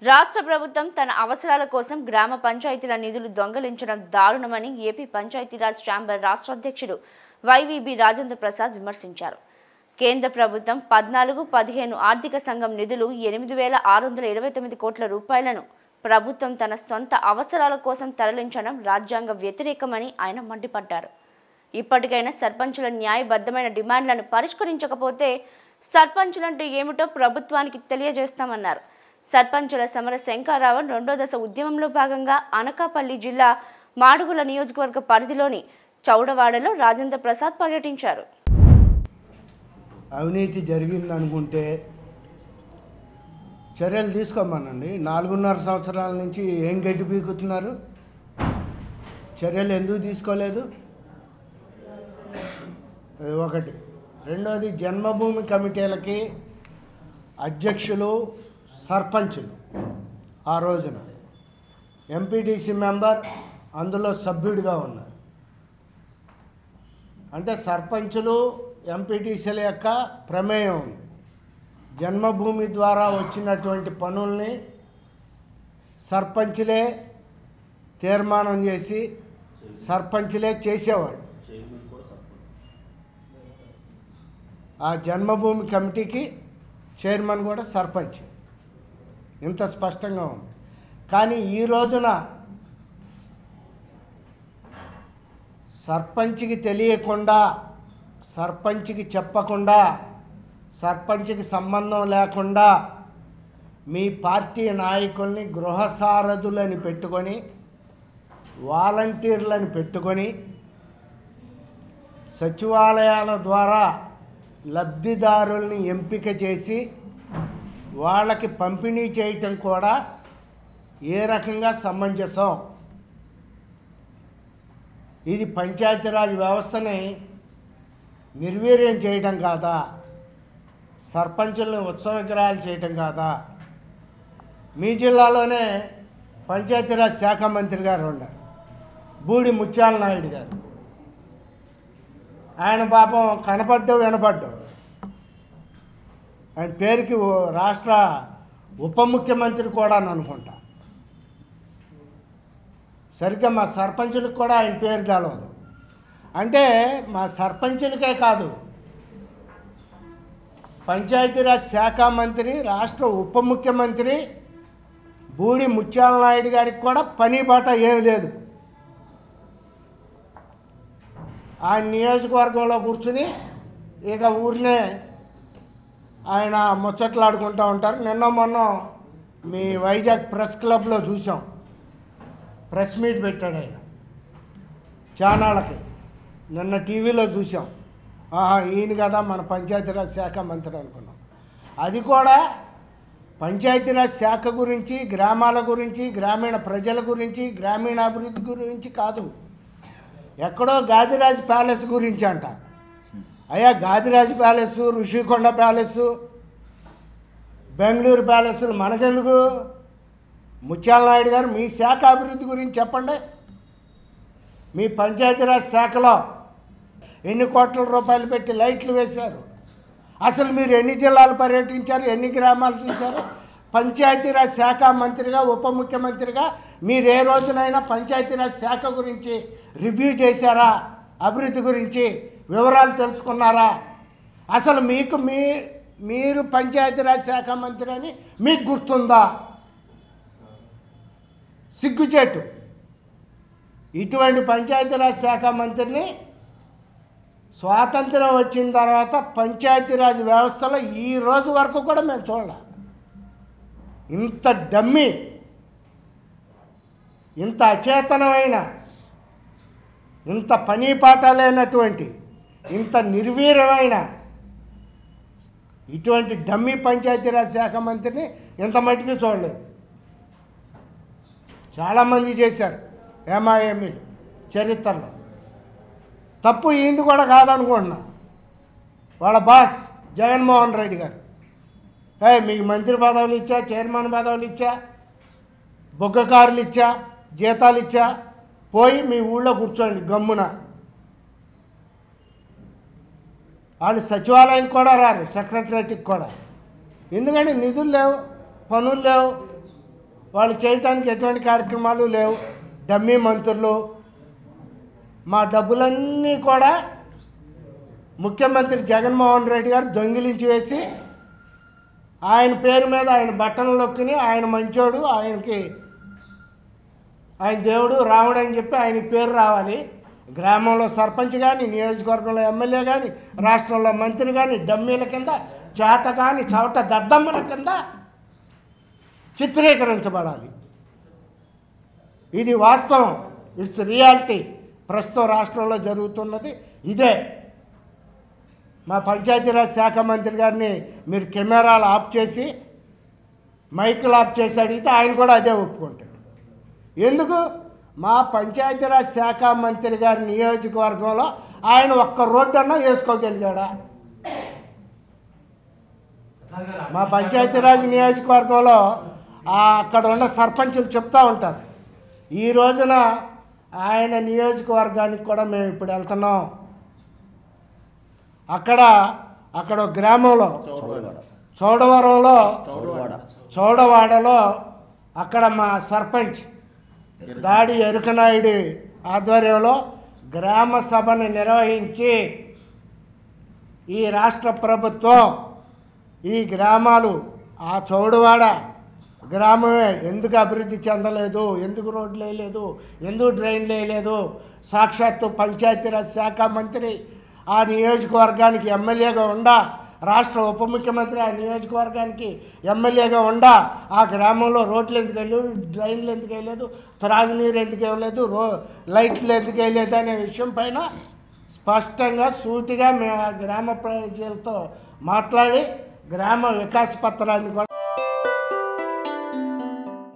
రాష్ట్ర ప్రభుత్వం తన అవసరాల కోసం గ్రామ పంచాయతీల నిధులు దొంగలించడం దారుణమని ఏపీ పంచాయతీరాజ్ ఛాంబర్ రాష్ట్ర అధ్యక్షుడు వైవీబీ రాజేంద్ర ప్రసాద్ విమర్శించారు కేంద్ర ప్రభుత్వం పద్నాలుగు పదిహేను ఆర్థిక సంఘం నిధులు ఎనిమిది వేల ఆరు వందల ఇరవై తొమ్మిది కోట్ల రూపాయలను ప్రభుత్వం తన సొంత అవసరాల కోసం తరలించడం రాజ్యాంగ వ్యతిరేకమని ఆయన మండిపడ్డారు ఇప్పటికైనా సర్పంచుల న్యాయబద్ధమైన డిమాండ్లను పరిష్కరించకపోతే సర్పంచులంటే ఏమిటో ప్రభుత్వానికి తెలియజేస్తామన్నారు సర్పంచుల సమర శంకారావన్ రెండో దశ ఉద్యమంలో భాగంగా అనకాపల్లి జిల్లా మాడుగుల నియోజకవర్గ పరిధిలోని చౌడవాడలో రాజేంద్ర ప్రసాద్ పర్యటించారు అవినీతి జరిగిందనుకుంటే చర్యలు తీసుకోమనండి నాలుగున్నర సంవత్సరాల నుంచి ఏం గడ్డి పీకుతున్నారు చర్యలు ఎందుకు తీసుకోలేదు అది ఒకటి రెండోది జన్మభూమి కమిటీలకి అధ్యక్షులు సర్పంచులు ఆ రోజున ఎంపీటీసీ మెంబర్ అందులో సభ్యుడిగా ఉన్నారు అంటే సర్పంచులు ఎంపీటీసీల యొక్క ప్రమేయం ఉంది జన్మభూమి ద్వారా వచ్చినటువంటి పనుల్ని సర్పంచులే తీర్మానం చేసి సర్పంచులే చేసేవాడు ఆ జన్మభూమి కమిటీకి చైర్మన్ కూడా సర్పంచ్ ఇంత స్పష్టంగా ఉంది కానీ ఈ రోజున సర్పంచ్కి తెలియకుండా సర్పంచ్కి చెప్పకుండా సర్పంచ్కి సంబంధం లేకుండా మీ పార్టీ నాయకుల్ని గృహసారథులని పెట్టుకొని వాలంటీర్లను పెట్టుకొని సచివాలయాల ద్వారా లబ్ధిదారుల్ని ఎంపిక చేసి వాళ్ళకి పంపిణీ చేయటం కూడా ఏ రకంగా సమంజసం ఇది పంచాయతీరాజ్ వ్యవస్థని నిర్వీర్యం చేయటం కాదా సర్పంచుల్ని ఉత్సవ విగ్రహాలు చేయటం కాదా మీ జిల్లాలోనే పంచాయతీరాజ్ శాఖ మంత్రి గారు ఉన్నారు బూడి ముత్యాల నాయుడు గారు ఆయన పాపం కనపడ్డు వినపడ్డు ఆయన పేరుకి ఓ రాష్ట్ర ఉప ముఖ్యమంత్రి కూడా అని అనుకుంటా సరిగ్గా మా సర్పంచులకు కూడా ఆయన పేరు తెలవదు అంటే మా సర్పంచులకే కాదు పంచాయతీరాజ్ శాఖ మంత్రి రాష్ట్ర ఉప ముఖ్యమంత్రి బూడి ముత్యాల నాయుడు గారికి కూడా పని బాట ఏమి లేదు ఆయన నియోజకవర్గంలో కూర్చుని ఇక ఊరినే ఆయన ముచ్చట్లాడుకుంటూ ఉంటారు నిన్న మొన్న మీ వైజాగ్ ప్రెస్ క్లబ్లో చూసాం ప్రెస్ మీట్ పెట్టాడు ఆయన ఛానళ్ళకి నిన్న టీవీలో చూసాం ఆహా ఈయన కదా మన పంచాయతీరాజ్ శాఖ మంత్రి అనుకున్నాం అది కూడా పంచాయతీరాజ్ శాఖ గురించి గ్రామాల గురించి గ్రామీణ ప్రజల గురించి గ్రామీణాభివృద్ధి గురించి కాదు ఎక్కడో గాదిరాజ్ ప్యాలెస్ గురించి అంట అయ్యా గాదిరాజ్ ప్యాలెస్ ఋషికొండ ప్యాలెస్ బెంగళూరు ప్యాలెస్లు మనకెందుకు ముత్యాల నాయుడు గారు మీ శాఖ అభివృద్ధి గురించి చెప్పండి మీ పంచాయతీరాజ్ శాఖలో ఎన్ని కోట్ల రూపాయలు పెట్టి లైట్లు వేశారు అసలు మీరు ఎన్ని జిల్లాలు పర్యటించారు ఎన్ని గ్రామాలు చూశారు పంచాయతీరాజ్ శాఖ మంత్రిగా ఉప ముఖ్యమంత్రిగా మీరు ఏ రోజునైనా పంచాయతీరాజ్ శాఖ గురించి రివ్యూ చేశారా అభివృద్ధి గురించి వివరాలు తెలుసుకున్నారా అసలు మీకు మీ మీరు పంచాయతీరాజ్ శాఖ మంత్రి అని మీకు గుర్తుందా సిగ్గుచేటు ఇటువంటి పంచాయతీరాజ్ శాఖ మంత్రిని స్వాతంత్రం వచ్చిన తర్వాత పంచాయతీరాజ్ వ్యవస్థలో ఈ రోజు వరకు కూడా మేము చూడాలి ఇంత డమ్మి ఇంత అచేతనమైన ఇంత పని పాట లేనటువంటి ఇంత నిర్వీర్యమైన ఇటువంటి డమ్మి పంచాయతీరాజ్ శాఖ మంత్రిని ఇంత మట్టికి చూడలేదు చాలామంది చేశారు ఏమాఏమీలు చరిత్రలో తప్పు ఈయనది కూడా కాదనుకుంటున్నా వాళ్ళ బాస్ జగన్మోహన్ రెడ్డి గారు ఏ మీకు మంత్రి పదవులు ఇచ్చా చైర్మన్ పదవులు ఇచ్చా బొగ్గకారులు ఇచ్చా జీతాలు ఇచ్చా పోయి మీ ఊళ్ళో కూర్చోండి గమ్మున వాళ్ళు సచివాలయం కూడా రారు సెక్రటరేట్కి కూడా ఎందుకంటే నిధులు లేవు పనులు లేవు వాళ్ళు చేయటానికి ఎటువంటి కార్యక్రమాలు లేవు డమ్మీ మంత్రులు మా డబ్బులన్నీ కూడా ముఖ్యమంత్రి జగన్మోహన్ రెడ్డి గారు దొంగిలించి వేసి ఆయన పేరు మీద ఆయన బట్టలు నొక్కుని ఆయన మంచోడు ఆయనకి ఆయన దేవుడు రాముడు అని చెప్పి ఆయన పేరు రావాలి గ్రామంలో సర్పంచ్ కానీ నియోజకవర్గంలో ఎమ్మెల్యే కానీ రాష్ట్రంలో మంత్రి కానీ డమ్మీల కింద చేత కానీ చవట దద్దమ్మల కింద చిత్రీకరించబడాలి ఇది వాస్తవం ఇట్స్ రియాలిటీ ప్రస్తుతం రాష్ట్రంలో జరుగుతున్నది ఇదే మా పంచాయతీరాజ్ శాఖ మంత్రి గారిని మీరు కెమెరాలు ఆఫ్ చేసి మైకులు ఆఫ్ చేసి అడిగితే ఆయన కూడా అదే ఒప్పుకుంటాడు ఎందుకు మా పంచాయతీరాజ్ శాఖ మంత్రి గారి నియోజకవర్గంలో ఆయన ఒక్క రోడ్డు అన్నా వేసుకోగలిగాడా మా పంచాయతీరాజ్ నియోజకవర్గంలో ఆ అక్కడ ఉన్న సర్పంచులు చెప్తా ఉంటారు ఈ రోజున ఆయన నియోజకవర్గానికి కూడా మేము ఇప్పుడు వెళ్తున్నాం అక్కడ అక్కడ ఒక గ్రామంలో చౌడవరంలో చౌడవాడలో అక్కడ మా సర్పంచ్ దాడి ఎరుకనాయుడి ఆధ్వర్యంలో గ్రామ సభను నిర్వహించి ఈ రాష్ట్ర ప్రభుత్వం ఈ గ్రామాలు ఆ చౌడవాడ గ్రామమే ఎందుకు అభివృద్ధి చెందలేదు ఎందుకు రోడ్లు వేయలేదు ఎందుకు డ్రైన్లు వేయలేదు సాక్షాత్తు పంచాయతీరాజ్ శాఖ మంత్రి ఆ నియోజకవర్గానికి ఎమ్మెల్యేగా ఉండా రాష్ట్ర ఉప ముఖ్యమంత్రి ఆ నియోజకవర్గానికి ఎమ్మెల్యేగా ఉండా ఆ గ్రామంలో రోడ్లు ఎందుకు వేయలేదు డ్రైన్లు ఎందుకు వేయలేదు త్రాగునీరు ఎందుకు వేయలేదు రో లైట్లు ఎందుకు వేయలేదు అనే విషయం పైన స్పష్టంగా సూటిగా మేము ఆ గ్రామ ప్రజలతో మాట్లాడి గ్రామ వికాస పత్రాన్ని కూడా